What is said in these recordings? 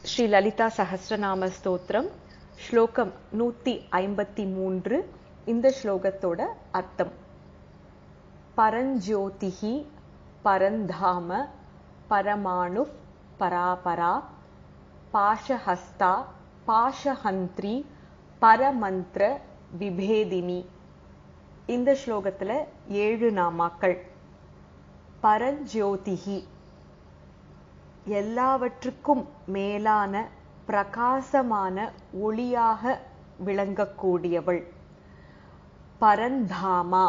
ஸ்ரீ லலிதா சஹஸ்ரநாம ஸ்தோத்திரம் ஸ்லோகம் நூத்தி ஐம்பத்தி மூன்று இந்த ஸ்லோகத்தோட அர்த்தம் பரஞ்சோதிஹி பரந்தாம பரமாணு பராபரா பாஷஹஸ்தா பாஷஹந்திரி பரமந்திர விபேதினி இந்த ஸ்லோகத்துல ஏழு நாமாக்கள் பரஞ்சோதிஹி எல்லாவற்றுக்கும் மேலான பிரகாசமான ஒளியாக விளங்கக்கூடியவள் பரந்தாமா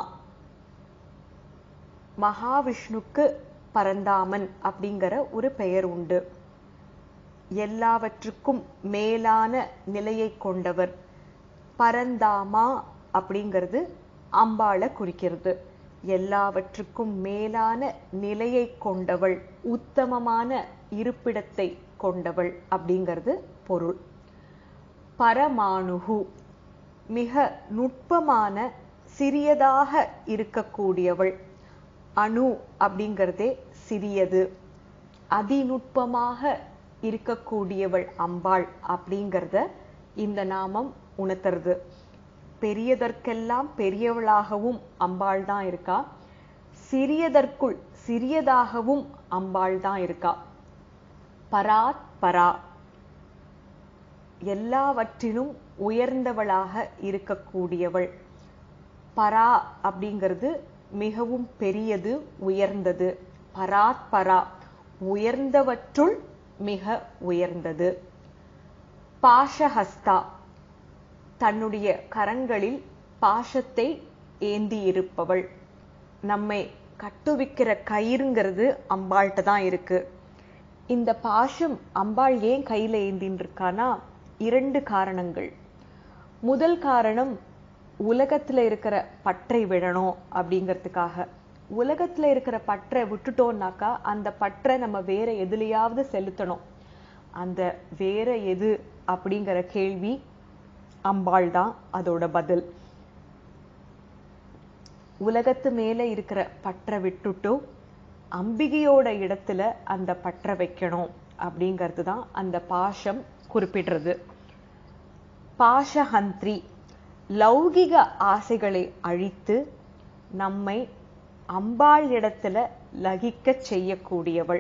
மகாவிஷ்ணுக்கு பரந்தாமன் அப்படிங்கிற ஒரு பெயர் உண்டு எல்லாவற்றுக்கும் மேலான நிலையை கொண்டவர் பரந்தாமா அப்படிங்கிறது அம்பாளை குறிக்கிறது எல்லாவற்றுக்கும் மேலான நிலையை கொண்டவள் உத்தமமான இருப்பிடத்தை கொண்டவள் அப்படிங்கிறது பொருள் பரமாணுகு மிக நுட்பமான சிறியதாக இருக்கக்கூடியவள் அணு அப்படிங்கிறதே சிறியது அதிநுட்பமாக இருக்கக்கூடியவள் அம்பாள் அப்படிங்கிறத இந்த நாமம் உணர்த்துறது பெரியதற்கெல்லாம் பெரியவளாகவும் அம்பாள் தான் இருக்கா சிறியதற்குள் சிறியதாகவும் அம்பாள் தான் இருக்கா பராத் பரா எல்லாவற்றிலும் உயர்ந்தவளாக இருக்கக்கூடியவள் பரா அப்படிங்கிறது மிகவும் பெரியது உயர்ந்தது பராத் பரா உயர்ந்தவற்றுள் மிக உயர்ந்தது பாஷஹஸ்தா தன்னுடைய கரங்களில் பாஷத்தை ஏந்தி இருப்பவள் நம்மை கட்டுவிக்கிற கயிறுங்கிறது அம்பாள்கிட்ட தான் இருக்கு இந்த பாஷம் அம்பாள் ஏன் கையில ஏந்தின்னு இருக்கானா இரண்டு காரணங்கள் முதல் காரணம் உலகத்துல இருக்கிற பற்றை விடணும் அப்படிங்கிறதுக்காக உலகத்துல இருக்கிற பற்றை விட்டுட்டோம்னாக்கா அந்த பற்றை நம்ம வேற எதுலையாவது செலுத்தணும் அந்த வேற எது அப்படிங்கிற கேள்வி அம்பாள் தான் அதோட பதில் உலகத்து மேல இருக்கிற பற்றை விட்டுட்டு அம்பிகையோட இடத்துல அந்த பற்றை வைக்கணும் அப்படிங்கிறது தான் அந்த பாஷம் குறிப்பிடுறது பாஷஹந்திரி லௌகிக ஆசைகளை அழித்து நம்மை அம்பாள் இடத்துல லகிக்க செய்யக்கூடியவள்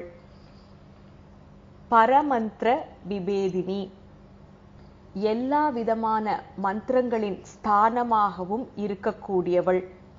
பரமந்திர விபேதினி எல்லா விதமான மந்திரங்களின் ஸ்தானமாகவும் இருக்கக்கூடியவள்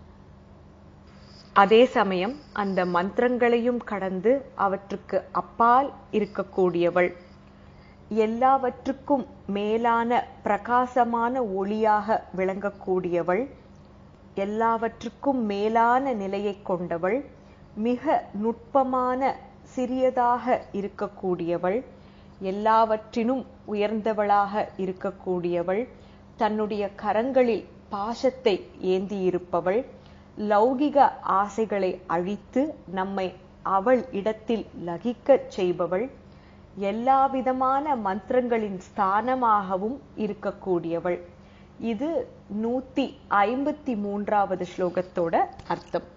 அதே சமயம் அந்த மந்திரங்களையும் கடந்து அவற்றுக்கு அப்பால் இருக்கக்கூடியவள் எல்லாவற்றுக்கும் மேலான பிரகாசமான ஒளியாக விளங்கக்கூடியவள் எல்லாவற்றுக்கும் மேலான நிலையை கொண்டவள் மிக நுட்பமான சிறியதாக இருக்கக்கூடியவள் எல்லாவற்றினும் உயர்ந்தவளாக இருக்கக்கூடியவள் தன்னுடைய கரங்களில் பாசத்தை ஏந்தியிருப்பவள் லௌகிக ஆசைகளை அழித்து நம்மை அவள் இடத்தில் லகிக்கச் செய்பவள் எல்லாவிதமான மந்திரங்களின் ஸ்தானமாகவும் இருக்கக்கூடியவள் இது நூத்தி ஐம்பத்தி மூன்றாவது ஸ்லோகத்தோட அர்த்தம்